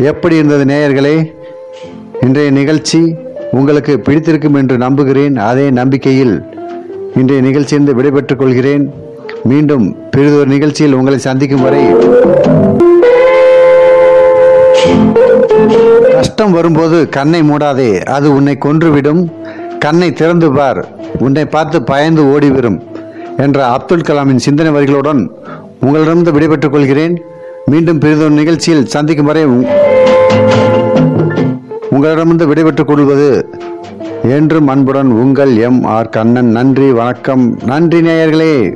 எப்படி இருந்தது நேயர்களே இன்றைய நிகழ்ச்சி உங்களுக்கு பிடித்திருக்கும் என்று நம்புகிறேன் அதே நம்பிக்கையில் இன்றைய நிகழ்ச்சியிலிருந்து விடைபெற்றுக் கொள்கிறேன் மீண்டும் பிறிதொரு நிகழ்ச்சியில் உங்களை சந்திக்கும் வரை கஷ்டம் வரும்போது கண்ணை மூடாதே அது உன்னை கொன்றுவிடும் கண்ணை திறந்து பார் உன்னை பார்த்து பயந்து ஓடிவிடும் என்ற அப்துல் கலாமின் சிந்தனை வரிகளுடன் உங்களிடமிருந்து விடைபெற்றுக் கொள்கிறேன் மீண்டும் பிறிதொரு நிகழ்ச்சியில் சந்திக்கும் வரை உ- உங்களிடமிருந்து விடைபெற்றுக் கொள்வது என்றும் அன்புடன் உங்கள் எம் ஆர் கண்ணன் நன்றி வணக்கம் நன்றி நேயர்களே